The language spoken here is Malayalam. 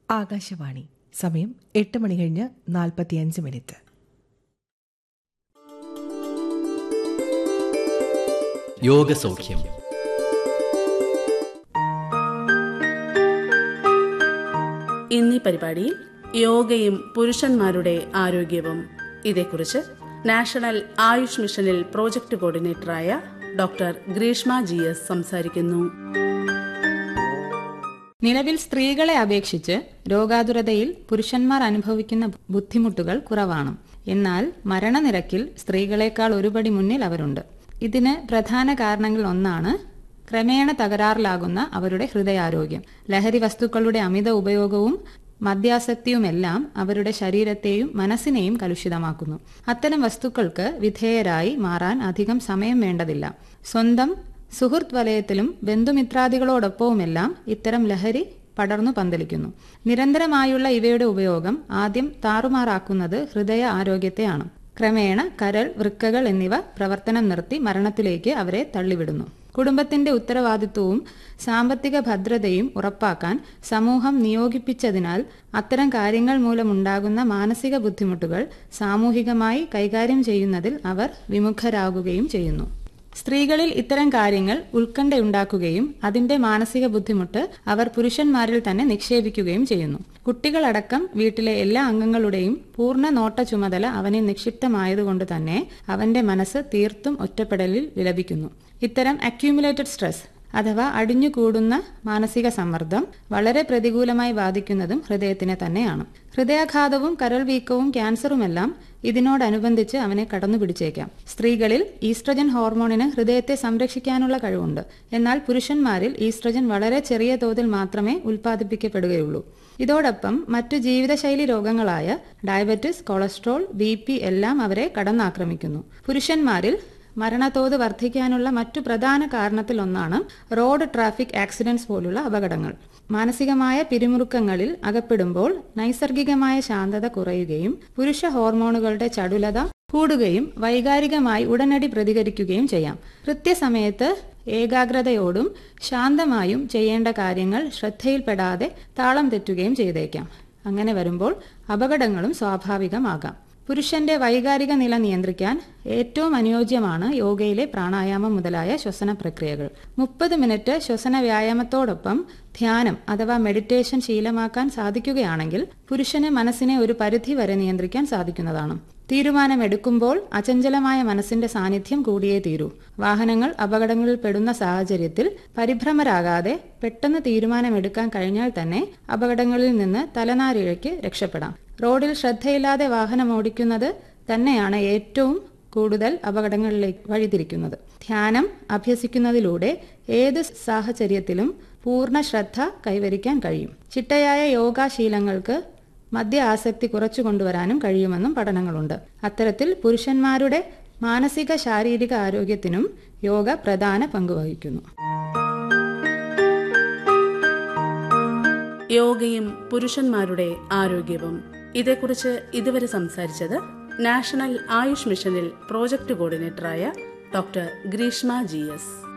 ആകാശവാണി സമയം എട്ട് മണി കഴിഞ്ഞ് നാൽപ്പത്തിയഞ്ച് മിനിറ്റ് യോഗസൗഖ്യം ഇന്നീ പരിപാടിയിൽ യോഗയും പുരുഷന്മാരുടെ ആരോഗ്യവും ഇതേക്കുറിച്ച് നാഷണൽ ആയുഷ് മിഷനിൽ പ്രോജക്ട് കോർഡിനേറ്ററായ ഡോക്ടർ ഗ്രീഷ്മ ജി എസ് സംസാരിക്കുന്നു നിലവിൽ സ്ത്രീകളെ അപേക്ഷിച്ച് രോഗാതുരതയിൽ പുരുഷന്മാർ അനുഭവിക്കുന്ന ബുദ്ധിമുട്ടുകൾ കുറവാണ് എന്നാൽ മരണനിരക്കിൽ സ്ത്രീകളെക്കാൾ ഒരുപടി മുന്നിൽ അവരുണ്ട് ഇതിന് പ്രധാന കാരണങ്ങൾ ഒന്നാണ് ക്രമേണ തകരാറിലാകുന്ന അവരുടെ ഹൃദയാരോഗ്യം ലഹരി വസ്തുക്കളുടെ അമിത ഉപയോഗവും മദ്യാസക്തിയുമെല്ലാം അവരുടെ ശരീരത്തെയും മനസ്സിനെയും കലുഷിതമാക്കുന്നു അത്തരം വസ്തുക്കൾക്ക് വിധേയരായി മാറാൻ അധികം സമയം വേണ്ടതില്ല സ്വന്തം സുഹൃത്ത് വലയത്തിലും ബന്ധുമിത്രാദികളോടൊപ്പവുമെല്ലാം ഇത്തരം ലഹരി പടർന്നു പന്തലിക്കുന്നു നിരന്തരമായുള്ള ഇവയുടെ ഉപയോഗം ആദ്യം താറുമാറാക്കുന്നത് ഹൃദയ ആരോഗ്യത്തെയാണ് ക്രമേണ കരൾ വൃക്കകൾ എന്നിവ പ്രവർത്തനം നിർത്തി മരണത്തിലേക്ക് അവരെ തള്ളിവിടുന്നു കുടുംബത്തിന്റെ ഉത്തരവാദിത്വവും സാമ്പത്തിക ഭദ്രതയും ഉറപ്പാക്കാൻ സമൂഹം നിയോഗിപ്പിച്ചതിനാൽ അത്തരം കാര്യങ്ങൾ മൂലമുണ്ടാകുന്ന മാനസിക ബുദ്ധിമുട്ടുകൾ സാമൂഹികമായി കൈകാര്യം ചെയ്യുന്നതിൽ അവർ വിമുഖരാകുകയും ചെയ്യുന്നു സ്ത്രീകളിൽ ഇത്തരം കാര്യങ്ങൾ ഉത്കണ്ഠയുണ്ടാക്കുകയും അതിന്റെ മാനസിക ബുദ്ധിമുട്ട് അവർ പുരുഷന്മാരിൽ തന്നെ നിക്ഷേപിക്കുകയും ചെയ്യുന്നു കുട്ടികളടക്കം വീട്ടിലെ എല്ലാ അംഗങ്ങളുടെയും പൂർണ്ണ നോട്ട ചുമതല അവനിൽ നിക്ഷിപ്തമായതുകൊണ്ട് തന്നെ അവന്റെ മനസ്സ് തീർത്തും ഒറ്റപ്പെടലിൽ വിലപിക്കുന്നു ഇത്തരം അക്യൂമുലേറ്റഡ് സ്ട്രെസ് അഥവാ അടിഞ്ഞുകൂടുന്ന മാനസിക സമ്മർദ്ദം വളരെ പ്രതികൂലമായി ബാധിക്കുന്നതും ഹൃദയത്തിനെ തന്നെയാണ് ഹൃദയാഘാതവും കരൾ വീക്കവും ക്യാൻസറുമെല്ലാം ഇതിനോടനുബന്ധിച്ച് അവനെ കടന്നുപിടിച്ചേക്കാം സ്ത്രീകളിൽ ഈസ്ട്രജൻ ഹോർമോണിന് ഹൃദയത്തെ സംരക്ഷിക്കാനുള്ള കഴിവുണ്ട് എന്നാൽ പുരുഷന്മാരിൽ ഈസ്ട്രജൻ വളരെ ചെറിയ തോതിൽ മാത്രമേ ഉൽപ്പാദിപ്പിക്കപ്പെടുകയുള്ളൂ ഇതോടൊപ്പം മറ്റു ജീവിതശൈലി രോഗങ്ങളായ ഡയബറ്റിസ് കൊളസ്ട്രോൾ ബി എല്ലാം അവരെ കടന്നാക്രമിക്കുന്നു പുരുഷന്മാരിൽ മരണത്തോത് വർദ്ധിക്കാനുള്ള മറ്റു പ്രധാന കാരണത്തിലൊന്നാണ് റോഡ് ട്രാഫിക് ആക്സിഡന്റ്സ് പോലുള്ള അപകടങ്ങൾ മാനസികമായ പിരിമുറുക്കങ്ങളിൽ അകപ്പെടുമ്പോൾ നൈസർഗികമായ ശാന്തത കുറയുകയും പുരുഷ ഹോർമോണുകളുടെ ചടുലത കൂടുകയും വൈകാരികമായി ഉടനടി പ്രതികരിക്കുകയും ചെയ്യാം കൃത്യസമയത്ത് ഏകാഗ്രതയോടും ശാന്തമായും ചെയ്യേണ്ട കാര്യങ്ങൾ ശ്രദ്ധയിൽപ്പെടാതെ താളം തെറ്റുകയും ചെയ്തേക്കാം അങ്ങനെ വരുമ്പോൾ അപകടങ്ങളും സ്വാഭാവികമാകാം പുരുഷന്റെ വൈകാരിക നില നിയന്ത്രിക്കാൻ ഏറ്റവും അനുയോജ്യമാണ് യോഗയിലെ പ്രാണായാമം മുതലായ ശ്വസന പ്രക്രിയകൾ മുപ്പത് മിനിറ്റ് ശ്വസന വ്യായാമത്തോടൊപ്പം ധ്യാനം അഥവാ മെഡിറ്റേഷൻ ശീലമാക്കാൻ സാധിക്കുകയാണെങ്കിൽ പുരുഷന് മനസ്സിനെ ഒരു പരിധി വരെ നിയന്ത്രിക്കാൻ സാധിക്കുന്നതാണ് തീരുമാനമെടുക്കുമ്പോൾ അചഞ്ചലമായ മനസ്സിന്റെ സാന്നിധ്യം കൂടിയേ തീരൂ വാഹനങ്ങൾ അപകടങ്ങളിൽ പെടുന്ന സാഹചര്യത്തിൽ പരിഭ്രമരാകാതെ പെട്ടെന്ന് തീരുമാനമെടുക്കാൻ കഴിഞ്ഞാൽ തന്നെ അപകടങ്ങളിൽ നിന്ന് തലനാരിഴയ്ക്ക് രക്ഷപ്പെടാം റോഡിൽ ശ്രദ്ധയില്ലാതെ വാഹനം ഓടിക്കുന്നത് തന്നെയാണ് ഏറ്റവും കൂടുതൽ അപകടങ്ങളിലേക്ക് വഴിതിരിക്കുന്നത് ധ്യാനം അഭ്യസിക്കുന്നതിലൂടെ ഏത് സാഹചര്യത്തിലും പൂർണ്ണ ശ്രദ്ധ കൈവരിക്കാൻ കഴിയും ചിട്ടയായ യോഗാശീലങ്ങൾക്ക് മദ്യ ആസക്തി കുറച്ചു കൊണ്ടുവരാനും കഴിയുമെന്നും പഠനങ്ങളുണ്ട് അത്തരത്തിൽ പുരുഷന്മാരുടെ മാനസിക ശാരീരിക ആരോഗ്യത്തിനും യോഗ പ്രധാന പങ്കുവഹിക്കുന്നു യോഗയും പുരുഷന്മാരുടെ ആരോഗ്യവും ഇതേക്കുറിച്ച് ഇതുവരെ സംസാരിച്ചത് നാഷണൽ ആയുഷ് മിഷനിൽ പ്രോജക്ട് കോർഡിനേറ്ററായ ഡോക്ടർ ഗ്രീഷ്മ ജി എസ്